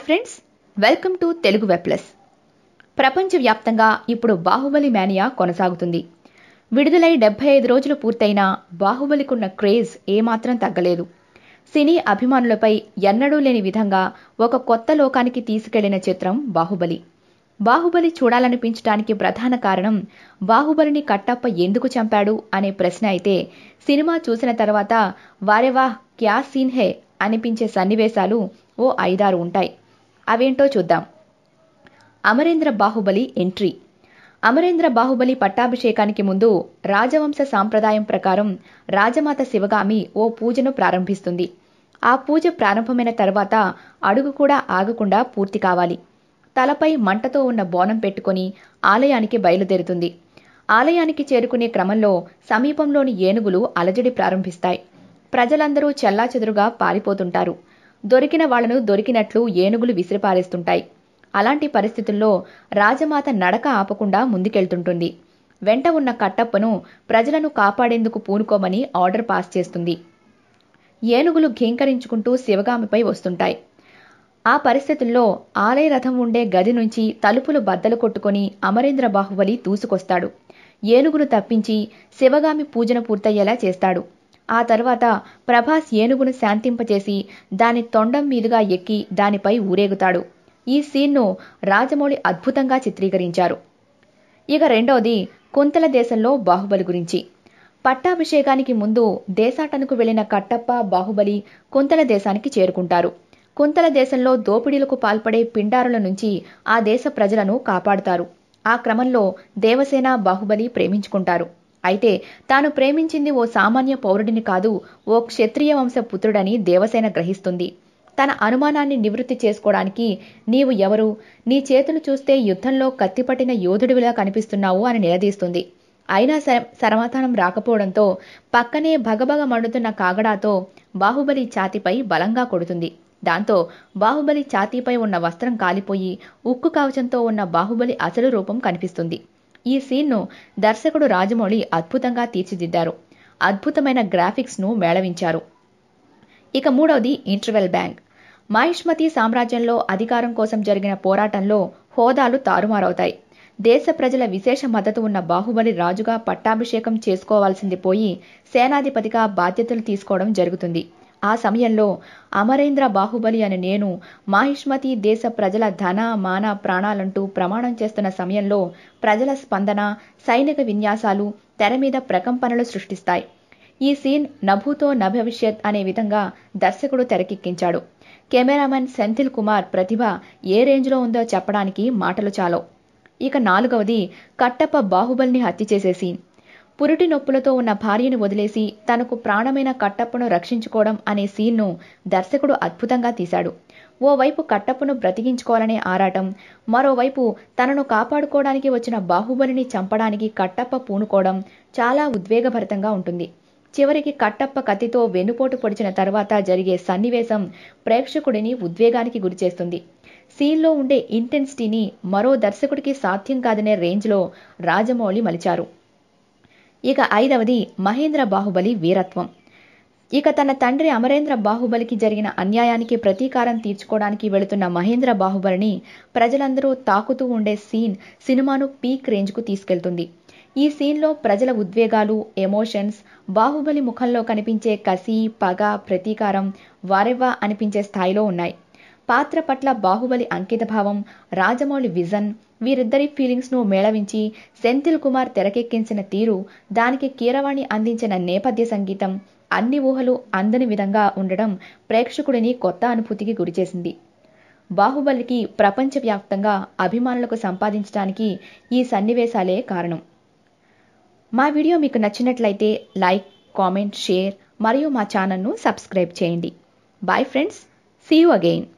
friends welcome to Telugu web plus ప్రపంచవ్యాప్తంగా ఇప్పుడు Baahubali mania కొనసాగుతుంది విడుదలై డెబ్బై ఐదు రోజులు పూర్తయినా బాహుబలికున్న క్రేజ్ ఏమాత్రం తగ్గలేదు సినీ అభిమానులపై ఎన్నడూ లేని విధంగా ఒక కొత్త లోకానికి తీసుకెళ్లిన చిత్రం బాహుబలి బాహుబలి చూడాలనిపించడానికి ప్రధాన కారణం బాహుబలిని కట్టప్ప ఎందుకు చంపాడు అనే ప్రశ్న అయితే సినిమా చూసిన తర్వాత వారెవా క్యా సీన్ హే అనిపించే సన్నివేశాలు ఓ ఐదారు ఉంటాయి అవేంటో చూద్దాం అమరేంద్ర బాహుబలి ఎంట్రీ అమరేంద్ర బాహుబలి పట్టాభిషేకానికి ముందు రాజవంశ సాంప్రదాయం ప్రకారం రాజమాత శివగామి ఓ పూజను ప్రారంభిస్తుంది ఆ పూజ ప్రారంభమైన తర్వాత అడుగు కూడా ఆగకుండా పూర్తి కావాలి తలపై మంటతో ఉన్న బోనం పెట్టుకొని ఆలయానికి బయలుదేరుతుంది ఆలయానికి చేరుకునే క్రమంలో సమీపంలోని ఏనుగులు అలజడి ప్రారంభిస్తాయి ప్రజలందరూ చెల్లాచెదురుగా పారిపోతుంటారు దొరికిన వాళ్లను దొరికినట్లు ఏనుగులు విసిరిపారేస్తుంటాయి అలాంటి పరిస్థితుల్లో రాజమాత నడక ఆపకుండా ముందుకెళ్తుంటుంది వెంట ఉన్న కట్టప్పను ప్రజలను కాపాడేందుకు పూనుకోమని ఆర్డర్ పాస్ చేస్తుంది ఏనుగులు ఘీంకరించుకుంటూ శివగామిపై వస్తుంటాయి ఆ పరిస్థితుల్లో ఆలయ రథం ఉండే గది నుంచి తలుపులు బద్దలు కొట్టుకొని అమరేంద్ర బాహుబలి దూసుకొస్తాడు ఏనుగును తప్పించి శివగామి పూజన పూర్తయ్యేలా చేస్తాడు ఆ తర్వాత ప్రభాస్ ఏనుగును శాంతింపచేసి దాని తొండం మీదుగా ఎక్కి దానిపై ఊరేగుతాడు ఈ సీన్ను రాజమౌళి అద్భుతంగా చిత్రీకరించారు ఇక రెండవది కుంతల దేశంలో బాహుబలి గురించి పట్టాభిషేకానికి ముందు దేశాటనకు వెళ్లిన కట్టప్ప బాహుబలి కుంతల దేశానికి చేరుకుంటారు కుంతల దేశంలో దోపిడీలకు పాల్పడే పిండారుల నుంచి ఆ దేశ ప్రజలను కాపాడుతారు ఆ క్రమంలో దేవసేన బాహుబలి ప్రేమించుకుంటారు అయితే తాను ప్రేమించింది ఓ సామాన్య పౌరుడిని కాదు ఓ క్షత్రియ వంశ పుత్రుడని దేవసేన గ్రహిస్తుంది తన అనుమానాన్ని నివృత్తి చేసుకోవడానికి నీవు ఎవరు నీ చేతులు చూస్తే యుద్ధంలో కత్తిపట్టిన యోధుడివిలా కనిపిస్తున్నావు అని నిలదీస్తుంది అయినా సమాధానం రాకపోవడంతో పక్కనే భగభగ మండుతున్న కాగడాతో బాహుబలి ఛాతిపై బలంగా కొడుతుంది దాంతో బాహుబలి ఛాతీపై ఉన్న వస్త్రం కాలిపోయి ఉక్కు కవచంతో ఉన్న బాహుబలి అసలు రూపం కనిపిస్తుంది ఈ సీన్ను దర్శకుడు రాజమౌళి అద్భుతంగా తీర్చిదిద్దారు అద్భుతమైన గ్రాఫిక్స్ను మేళవించారు ఇక మూడవది ఇంటర్వెల్ బ్యాంక్ మహిష్మతి సామ్రాజ్యంలో అధికారం కోసం జరిగిన పోరాటంలో హోదాలు తారుమారవుతాయి దేశ ప్రజల విశేష మద్దతు ఉన్న బాహుబలి రాజుగా పట్టాభిషేకం చేసుకోవాల్సింది పోయి సేనాధిపతిగా బాధ్యతలు తీసుకోవడం జరుగుతుంది ఆ సమయంలో అమరేంద్ర బాహుబలి అని నేను మాహిష్మతి దేశ ప్రజల ధన మాన ప్రాణాలంటూ ప్రమాణం చేస్తున్న సమయంలో ప్రజల స్పందన సైనిక విన్యాసాలు తెర మీద ప్రకంపనలు సృష్టిస్తాయి ఈ సీన్ నభూతో నభవిష్యత్ అనే విధంగా దర్శకుడు తెరకెక్కించాడు కెమెరామెన్ సెంథిల్ కుమార్ ప్రతిభ ఏ రేంజ్లో ఉందో చెప్పడానికి మాటలు చాలో ఇక నాలుగవది కట్టప్ప బాహుబలిని హత్య చేసే సీన్ పురిటి నొప్పులతో ఉన్న భార్యను వదిలేసి తనకు ప్రాణమైన కట్టప్పను రక్షించుకోవడం అనే సీన్ను దర్శకుడు అద్భుతంగా తీశాడు ఓవైపు కట్టప్పను బ్రతికించుకోవాలనే ఆరాటం మరోవైపు తనను కాపాడుకోవడానికి వచ్చిన బాహుబలిని చంపడానికి కట్టప్ప పూనుకోవడం చాలా ఉద్వేగభరితంగా ఉంటుంది చివరికి కట్టప్ప కత్తితో వెన్నుపోటు పొడిచిన తర్వాత జరిగే సన్నివేశం ప్రేక్షకుడిని ఉద్వేగానికి గురిచేస్తుంది సీన్లో ఉండే ఇంటెన్సిటీని మరో దర్శకుడికి సాధ్యం కాదనే రేంజ్లో రాజమౌళి మలిచారు ఇక ఐదవది మహేంద్ర బాహుబలి వీరత్వం ఇక తన తండ్రి అమరేంద్ర బాహుబలికి జరిగిన అన్యాయానికి ప్రతీకారం తీర్చుకోవడానికి వెళుతున్న మహేంద్ర బాహుబలిని ప్రజలందరూ తాకుతూ ఉండే సీన్ సినిమాను పీక్ రేంజ్కు తీసుకెళ్తుంది ఈ సీన్లో ప్రజల ఉద్వేగాలు ఎమోషన్స్ బాహుబలి ముఖంలో కనిపించే కసి పగ ప్రతీకారం వారెవ్వా అనిపించే స్థాయిలో ఉన్నాయి పాత్ర పట్ల బాహుబలి అంకితభావం రాజమౌళి విజన్ వీరిద్దరి ఫీలింగ్స్ను మేళవించి సెంథిల్ కుమార్ తెరకెక్కించిన తీరు దానికి కీరవాణి అందించిన నేపథ్య సంగీతం అన్ని ఊహలు అందని విధంగా ఉండడం ప్రేక్షకుడిని కొత్త అనుభూతికి గురిచేసింది బాహుబలికి ప్రపంచవ్యాప్తంగా అభిమానులకు సంపాదించడానికి ఈ సన్నివేశాలే కారణం మా వీడియో మీకు నచ్చినట్లయితే లైక్ కామెంట్ షేర్ మరియు మా ఛానల్ను సబ్స్క్రైబ్ చేయండి bye friends see you again